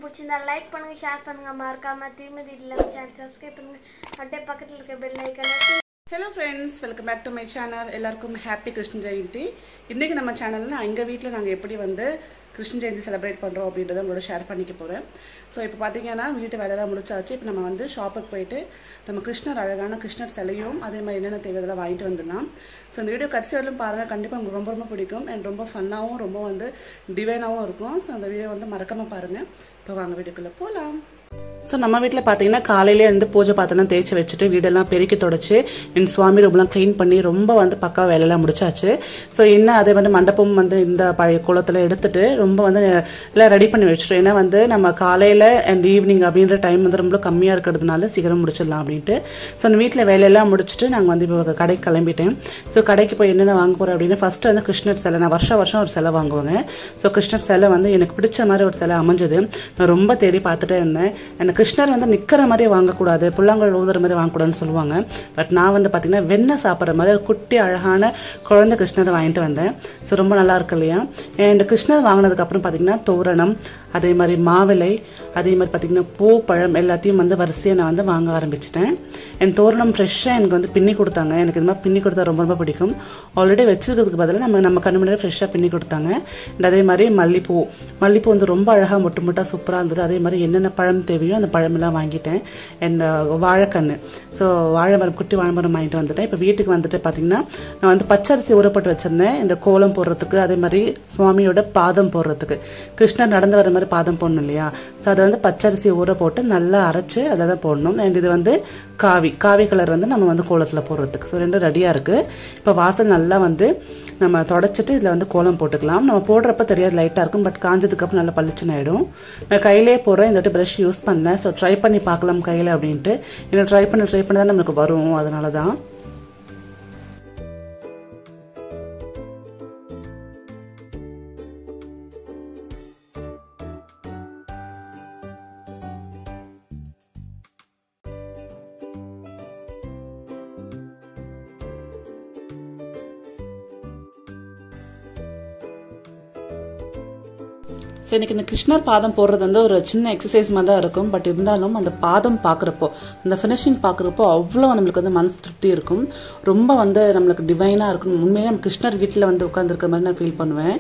பிடிச்சிருந்தா லைக் பண்ணுங்க ஷேர் பண்ணுங்க மறக்காம திருமதி இல்லாம சேனல் சப்ஸ்கிரைப் பண்ணுங்க அப்படியே பக்கத்தில் இருக்க பெல் ஐக்கனை hello friends welcome back to my channel எல்லாருக்கும் ஹாப்பி கிருஷ்ண ஜெயந்தி இன்றைக்கி நம்ம சேனலில் எங்கள் வீட்டில் நாங்கள் எப்படி வந்து கிருஷ்ண ஜெயந்தி செலிப்ரேட் பண்ணுறோம் அப்படின்றத உங்களோட ஷேர் பண்ணிக்க போகிறேன் ஸோ இப்போ பார்த்தீங்கன்னா வீட்டு வேலையெல்லாம் முடிச்சாச்சு இப்போ நம்ம வந்து ஷாப்புக்கு போயிட்டு நம்ம கிருஷ்ணர் அழகான கிருஷ்ணர் சிலையும் அதே மாதிரி என்னென்ன தேவை இதெல்லாம் வாங்கிட்டு வந்துடலாம் ஸோ இந்த வீடியோ கடைசி வரலும் பாருங்கள் கண்டிப்பாக உங்களுக்கு ரொம்ப ரொம்ப பிடிக்கும் அண்ட் ரொம்ப ஃபன்னாகவும் ரொம்ப வந்து டிவைனாகவும் இருக்கும் ஸோ அந்த வீடியோ வந்து மறக்காமல் பாருங்கள் இப்போ வாங்க வீடியோக்குள்ளே போகலாம் ஸோ நம்ம வீட்டில் பார்த்தீங்கன்னா காலையிலே வந்து பூஜை பாத்திரம் தேய்ச்சி வச்சுட்டு வீடெல்லாம் பெருக்கி தொடச்சி என் சுவாமி ரூம்லாம் க்ளீன் பண்ணி ரொம்ப வந்து பக்கா வேலையெல்லாம் முடிச்சாச்சு ஸோ என்ன அதே வந்து மண்டபம் வந்து இந்த பழைய குளத்தில் எடுத்துட்டு ரொம்ப வந்து எல்லாம் ரெடி பண்ணி வச்சிட்டோம் ஏன்னா வந்து நம்ம காலையில் அண்ட் ஈவினிங் அப்படின்ற டைம் வந்து ரொம்ப கம்மியாக இருக்கிறதுனால சீக்கிரம் முடிச்சிடலாம் அப்படின்ட்டு ஸோ அந்த வீட்டில் வேலையெல்லாம் முடிச்சுட்டு நாங்கள் வந்து இப்போ கடைக்கு கிளம்பிட்டேன் ஸோ கடைக்கு போய் என்னென்ன வாங்க போகிறோம் அப்படின்னு ஃபர்ஸ்ட் வந்து கிருஷ்ணர் சிலை நான் வருஷம் வருஷம் ஒரு சிலை வாங்குவேங்க ஸோ கிருஷ்ணர் சிலை வந்து எனக்கு பிடிச்ச மாதிரி ஒரு சிலை அமைஞ்சது நான் ரொம்ப தேடி பார்த்துட்டே இருந்தேன் எனக்கு கிருஷ்ணர் வந்து நிற்கிற மாதிரி வாங்கக்கூடாது புல்லாங்குழல் ஊதுற மாதிரி வாங்கக்கூடாதுன்னு சொல்லுவாங்க பட் நான் வந்து பார்த்தீங்கன்னா வெண்ணெய் சாப்பிட்ற மாதிரி ஒரு குட்டி அழகான குழந்தை கிருஷ்ணரை வாங்கிட்டு வந்தேன் ஸோ ரொம்ப நல்லா இருக்கு இல்லையா இந்த கிருஷ்ணர் வாங்கினதுக்கப்புறம் பார்த்தீங்கன்னா தோரணம் அதே மாதிரி மாவிலை அதே மாதிரி பார்த்தீங்கன்னா பூ பழம் எல்லாத்தையும் வந்து வரிசையாக நான் வந்து வாங்க ஆரம்பிச்சிட்டேன் என் தோரணம் ஃப்ரெஷ்ஷாக எனக்கு வந்து பின்னி கொடுத்தாங்க எனக்கு இது மாதிரி பின்னி கொடுத்தா ரொம்ப ரொம்ப பிடிக்கும் ஆல்ரெடி வச்சிருக்கிறதுக்கு பதிலாக நம்ம நம்ம கண்ணு முன்னாடி ஃப்ரெஷ்ஷாக பின்னி கொடுத்தாங்க And அதே மாதிரி மல்லிப்பூ மல்லிப்பூ வந்து ரொம்ப அழகாக மொட்டு மொட்டாக சூப்பராக இருந்தது அதே மாதிரி என்னென்ன பழம் தேவையோ அந்த பழமெல்லாம் வாங்கிட்டேன் அண்ட் வாழைக்கன்று ஸோ வாழை மரம் குட்டி வாழை மரம் வாங்கிட்டு வந்துட்டேன் இப்போ வீட்டுக்கு வந்துட்டு பார்த்தீங்கன்னா நான் வந்து பச்சரிசி ஊறப்பட்டு வச்சிருந்தேன் இந்த கோலம் போடுறதுக்கு அதே மாதிரி சுவாமியோட பாதம் போடுறதுக்கு கிருஷ்ணர் நடந்து வர மாதிரி பாதம் போடணும் இல்லையா ஸோ அதை வந்து பச்சரிசி ஊற போட்டு நல்லா அரைச்சு அதில் தான் போடணும் அண்ட் இது வந்து காவி காவி கலர் வந்து நம்ம வந்து கோலத்தில் போடுறதுக்கு ஸோ ரெண்டும் ரெடியாக இருக்குது இப்போ வாசல் நல்லா வந்து நம்ம தொடச்சிட்டு இதில் வந்து கோலம் போட்டுக்கலாம் நம்ம போடுறப்ப தெரியாது லைட்டாக இருக்கும் பட் காஞ்சதுக்கப்புறம் நல்லா பளிச்சுன்னு ஆகிடும் நான் கையிலே போடுறேன் இந்த வாட்டி ப்ரஷ் யூஸ் பண்ணேன் ஸோ ட்ரை பண்ணி பார்க்கலாம் கையில் அப்படின்ட்டு ஏன்னா ட்ரை பண்ணி ட்ரை பண்ணி தான் நம்மளுக்கு வரும் அதனால தான் ஸோ எனக்கு இந்த கிருஷ்ணர் பாதம் போடுறது வந்து ஒரு சின்ன எக்ஸசைஸ் மாதிரி தான் இருக்கும் பட் இருந்தாலும் அந்த பாதம் பார்க்குறப்போ அந்த ஃபினிஷிங் பார்க்குறப்போ அவ்வளோ நம்மளுக்கு வந்து மனசு திருப்தி இருக்கும் ரொம்ப வந்து நம்மளுக்கு டிவைனாக இருக்கும் உண்மையிலே நம்ம கிருஷ்ணர் வீட்டில் வந்து உட்காந்துருக்க மாதிரி நான் ஃபீல் பண்ணுவேன்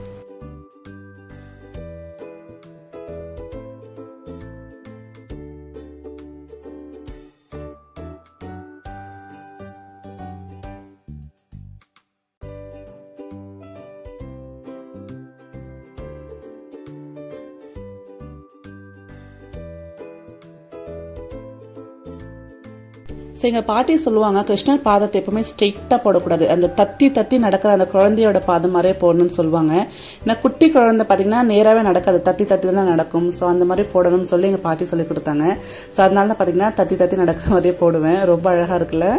ஸோ எங்கள் பாட்டி சொல்லுவாங்க கிருஷ்ணர் பாதத்தை எப்பவுமே ஸ்ட்ரெயிட்டாக போடக்கூடாது அந்த தத்தி தத்தி நடக்கிற அந்த குழந்தையோட பாதம் மாதிரியே போடணும்னு சொல்லுவாங்க ஏன்னா குட்டி குழந்தை பார்த்தீங்கன்னா நேராகவே நடக்காது தத்தி தத்தி தான் நடக்கும் ஸோ அந்த மாதிரி போடணும்னு சொல்லி எங்கள் பாட்டி சொல்லி கொடுத்தாங்க ஸோ அதனால தான் பார்த்தீங்கன்னா தத்தி தத்தி நடக்கிற மாதிரியே போடுவேன் ரொம்ப அழகாக இருக்குல்ல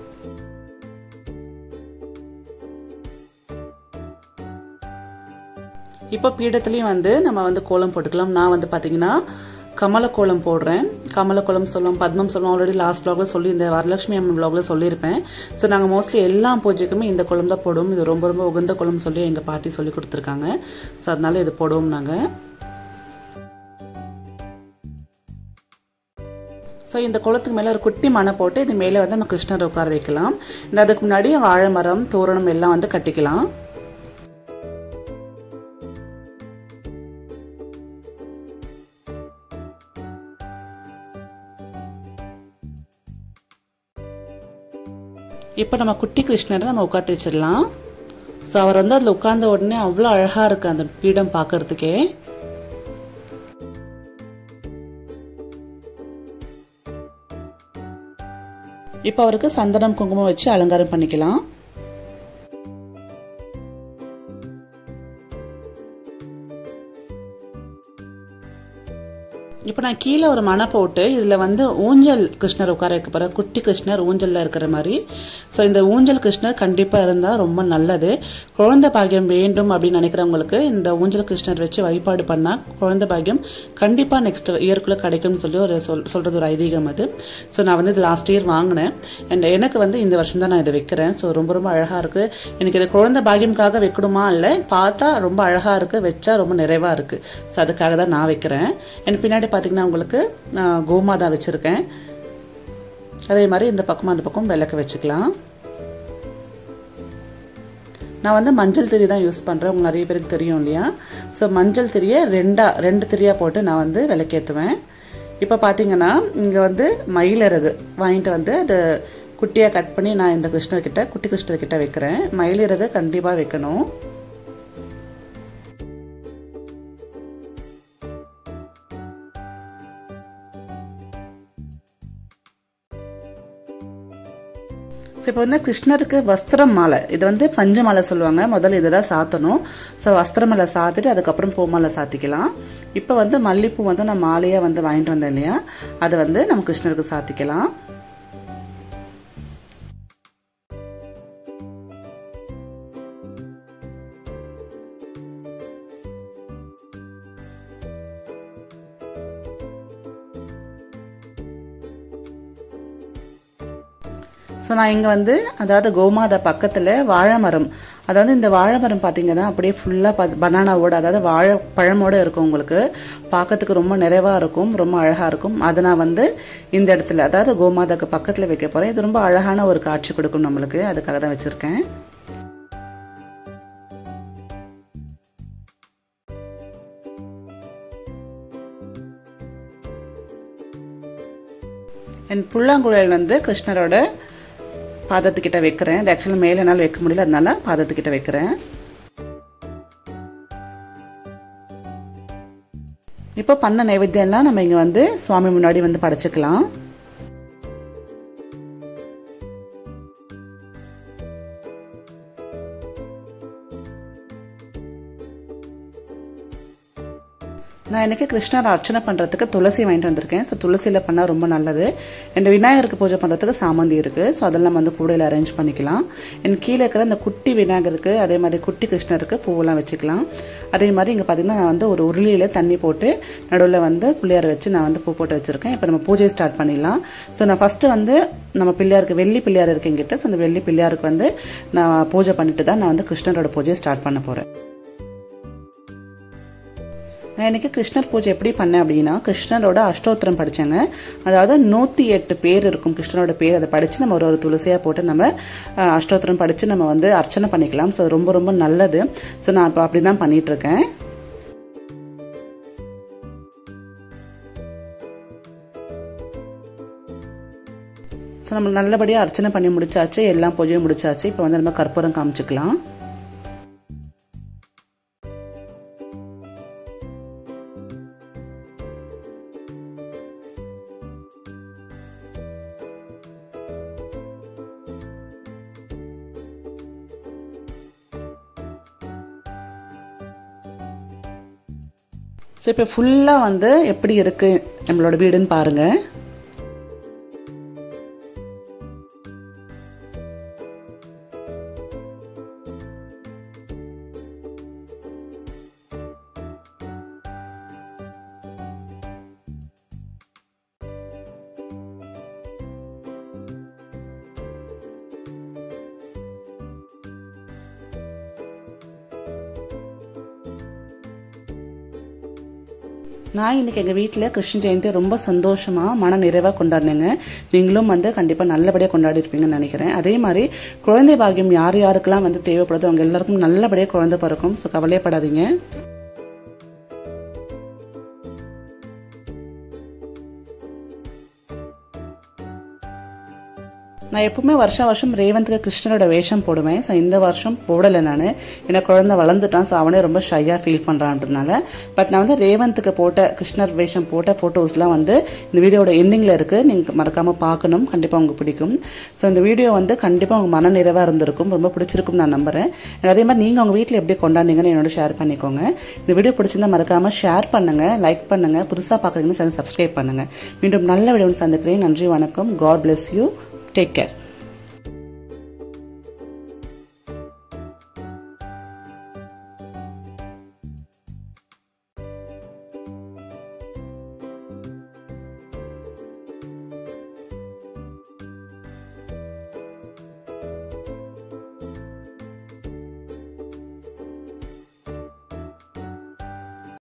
இப்போ பீடத்துலேயும் வந்து நம்ம வந்து கோலம் போட்டுக்கலாம் நான் வந்து பார்த்தீங்கன்னா கமலக்கோலம் போடுறேன் கமலக்கோலம் சொல்லுவோம் பத்மம் சொல்லுவோம் ஆல்ரெடி லாஸ்ட் வ்ளாகில் சொல்லி இந்த வரலட்சுமி அம்மன் வ்ளாகில் சொல்லியிருப்பேன் ஸோ நாங்கள் மோஸ்ட்லி எல்லா பூஜைக்குமே இந்த குளம் தான் போடுவோம் இது ரொம்ப ரொம்ப உகந்த குளம் சொல்லி எங்கள் பாட்டி சொல்லி கொடுத்துருக்காங்க ஸோ அதனால இது போடுவோம் நாங்கள் ஸோ இந்த குளத்துக்கு மேலே ஒரு குட்டி மனை போட்டு இது மேலே வந்து நம்ம கிருஷ்ணர் உட்கார வைக்கலாம் அதுக்கு முன்னாடி வாழை மரம் தோரணம் எல்லாம் வந்து கட்டிக்கலாம் இப்போ நம்ம குட்டி கிருஷ்ணரை நம்ம உட்காந்து வச்சிடலாம் ஸோ அவர் வந்து அதில் உட்கார்ந்த உடனே அவ்வளோ அழகாக இருக்கு அந்த பீடம் பார்க்கறதுக்கே இப்போ அவருக்கு சந்தனம் குங்குமம் வச்சு அலங்காரம் பண்ணிக்கலாம் இப்போ நான் கீழே ஒரு மனை போட்டு இதில் வந்து ஊஞ்சல் கிருஷ்ணர் உட்கார வைக்க போகிறேன் குட்டி கிருஷ்ணர் ஊஞ்சலில் இருக்கிற மாதிரி ஸோ இந்த ஊஞ்சல் கிருஷ்ணர் கண்டிப்பாக இருந்தால் ரொம்ப நல்லது குழந்தை பாக்கியம் வேண்டும் அப்படின்னு நினைக்கிறவங்களுக்கு இந்த ஊஞ்சல் கிருஷ்ணர் வச்சு வழிபாடு பண்ணால் குழந்தை பாக்கியம் கண்டிப்பாக நெக்ஸ்ட் இயர்க்குள்ளே கிடைக்கும்னு சொல்லி ஒரு சொல் சொல்கிறது ஒரு ஐதீகம் அது ஸோ நான் வந்து இது லாஸ்ட் இயர் வாங்கினேன் அண்ட் எனக்கு வந்து இந்த வருஷம் தான் நான் இதை வைக்கிறேன் ஸோ ரொம்ப ரொம்ப அழகாக இருக்குது எனக்கு இது குழந்தை பாக்கியம்காக வைக்கணுமா இல்லை பார்த்தா ரொம்ப அழகாக இருக்குது வச்சா ரொம்ப நிறைவாக இருக்குது ஸோ அதுக்காக தான் நான் வைக்கிறேன் எனக்கு பின்னாடி பார்த்தீங்கன்னா உங்களுக்கு நான் கோமாதா வச்சுருக்கேன் அதே மாதிரி இந்த பக்கமும் அந்த பக்கம் விளக்கு வச்சுக்கலாம் நான் வந்து மஞ்சள் திரி தான் யூஸ் பண்ணுறேன் உங்களுக்கு நிறைய பேருக்கு தெரியும் இல்லையா ஸோ மஞ்சள் திரியை ரெண்டா ரெண்டு திரியாக போட்டு நான் வந்து விளக்கேற்றுவேன் இப்போ பார்த்தீங்கன்னா இங்கே வந்து மயிலிறகு வாங்கிட்டு வந்து அது குட்டியாக கட் பண்ணி நான் இந்த கிருஷ்ணர்கிட்ட குட்டி கிருஷ்ணர்கிட்ட வைக்கிறேன் மயிலிறகு கண்டிப்பாக வைக்கணும் ஸோ இப்போ வந்து கிருஷ்ணருக்கு வஸ்திரம் மாலை இது வந்து பஞ்சு மாலை சொல்லுவாங்க முதல்ல இதை தான் சாத்தணும் ஸோ வஸ்திர மாலை சாத்திட்டு அதுக்கப்புறம் பூ மாலை சாத்திக்கலாம் இப்போ வந்து மல்லிப்பூ வந்து நான் மாலையாக வந்து வாங்கிட்டு வந்தேன் இல்லையா அதை வந்து நம்ம கிருஷ்ணருக்கு சாத்திக்கலாம் ஸோ நான் இங்கே வந்து அதாவது கோமாதா பக்கத்தில் வாழை மரம் அதாவது இந்த வாழை மரம் பார்த்தீங்கன்னா அப்படியே ஃபுல்லாக பனானாவோட அதாவது வாழை பழமோடு இருக்கும் உங்களுக்கு பார்க்கறதுக்கு ரொம்ப நிறைவாக இருக்கும் ரொம்ப அழகாக இருக்கும் அதை நான் வந்து இந்த இடத்துல அதாவது கோமாதாக்கு பக்கத்தில் வைக்க போகிறேன் இது ரொம்ப அழகான ஒரு காட்சி கொடுக்கும் நம்மளுக்கு அதுக்காக தான் வச்சுருக்கேன் என் புல்லாங்குழல் வந்து கிருஷ்ணரோட பாதத்துக்கிட்ட வைக்கிறேன் இது ஆக்சுவலாக மேலே என்னால் வைக்க முடியல அதனால பாதத்துக்கிட்ட வைக்கிறேன் இப்போ பண்ண நைவேத்தியம்லாம் நம்ம இங்கே வந்து சுவாமி முன்னாடி வந்து படைச்சிக்கலாம் நான் எனக்கு கிருஷ்ணர் அர்ச்சனை பண்ணுறதுக்கு துளசி வாங்கிட்டு வந்திருக்கேன் ஸோ துளசியில் பண்ணால் ரொம்ப நல்லது என் விநாயகருக்கு பூஜை பண்ணுறதுக்கு சாமந்தி இருக்குது ஸோ அதெல்லாம் வந்து கூடையில் அரேஞ்ச் பண்ணிக்கலாம் என் கீழே இருக்கிற இந்த குட்டி விநாயகருக்கு அதே மாதிரி குட்டி கிருஷ்ணருக்கு பூவெல்லாம் வச்சுக்கலாம் அதே மாதிரி இங்கே பார்த்தீங்கன்னா நான் வந்து ஒரு உருளியில் தண்ணி போட்டு நடுவில் வந்து பிள்ளையார் வச்சு நான் வந்து பூ போட்டு வச்சுருக்கேன் இப்போ நம்ம பூஜை ஸ்டார்ட் பண்ணிடலாம் ஸோ நான் ஃபஸ்ட்டு வந்து நம்ம பிள்ளையாருக்கு வெள்ளி பிள்ளையார் இருக்கு எங்கிட்ட ஸோ அந்த வெள்ளி பிள்ளையாருக்கு வந்து நான் பூஜை பண்ணிட்டு தான் நான் வந்து கிருஷ்ணரோட பூஜையை ஸ்டார்ட் பண்ண போகிறேன் நான் எனக்கு கிருஷ்ணர் பூஜை எப்படி பண்ணேன் அப்படின்னா கிருஷ்ணரோட அஷ்டோத்திரம் படித்தேங்க அதாவது நூற்றி எட்டு பேர் இருக்கும் கிருஷ்ணரோட பேர் அதை படித்து நம்ம ஒரு ஒரு துளசியாக போட்டு நம்ம அஷ்டோத்திரம் படித்து நம்ம வந்து அர்ச்சனை பண்ணிக்கலாம் ஸோ ரொம்ப ரொம்ப நல்லது ஸோ நான் இப்போ அப்படி தான் பண்ணிகிட்ருக்கேன் ஸோ நம்ம நல்லபடியாக அர்ச்சனை பண்ணி முடிச்சாச்சு எல்லா பூஜையும் முடிச்சாச்சு இப்போ வந்து நம்ம கற்பூரம் காமிச்சிக்கலாம் ஸோ இப்போ ஃபுல்லாக வந்து எப்படி இருக்குது நம்மளோட வீடுன்னு பாருங்கள் நான் இன்னைக்கு எங்கள் வீட்டில் கிருஷ்ண ஜெயந்தி ரொம்ப சந்தோஷமாக மன நிறைவாக கொண்டாடினேங்க நீங்களும் வந்து கண்டிப்பாக நல்லபடியாக கொண்டாடி இருப்பீங்கன்னு நினைக்கிறேன் அதே மாதிரி குழந்தை பாக்கியம் யார் யாருக்கெல்லாம் வந்து தேவைப்படுதோ அவங்க எல்லாருக்கும் நல்லபடியாக குழந்தை பிறக்கும் ஸோ கவலையப்படாதீங்க நான் எப்பவுமே வருஷம் வருஷம் ரேவந்த்க்கு கிருஷ்ணரோட வேஷம் போடுவேன் ஸோ இந்த வருஷம் போடலை நான் ஏன்னா குழந்தை வளர்ந்துட்டான் ஸோ அவனே ரொம்ப ஷையாக ஃபீல் பண்ணுறான்றதுனால பட் நான் வந்து ரேவந்த்க்கு போட்ட கிருஷ்ணர் வேஷம் போட்ட ஃபோட்டோஸ்லாம் வந்து இந்த வீடியோட எண்டிங்கில் இருக்குது நீங்கள் மறக்காமல் பார்க்கணும் கண்டிப்பாக உங்களுக்கு பிடிக்கும் ஸோ இந்த வீடியோ வந்து கண்டிப்பாக உங்கள் மன நிறைவாக இருந்திருக்கும் ரொம்ப பிடிச்சிருக்கும் நான் நம்புகிறேன் அதே மாதிரி நீங்கள் உங்கள் வீட்டில் எப்படி கொண்டாடுனீங்கன்னு என்னோட ஷேர் பண்ணிக்கோங்க இந்த வீடியோ பிடிச்சிருந்தா மறக்காமல் ஷேர் பண்ணுங்கள் லைக் பண்ணுங்கள் புதுசாக பார்க்குறீங்கன்னு சேனல் சப்ஸ்கிரைப் பண்ணுங்கள் மீண்டும் நல்ல வீடியோ சந்திக்கிறேன் நன்றி வணக்கம் God bless you take care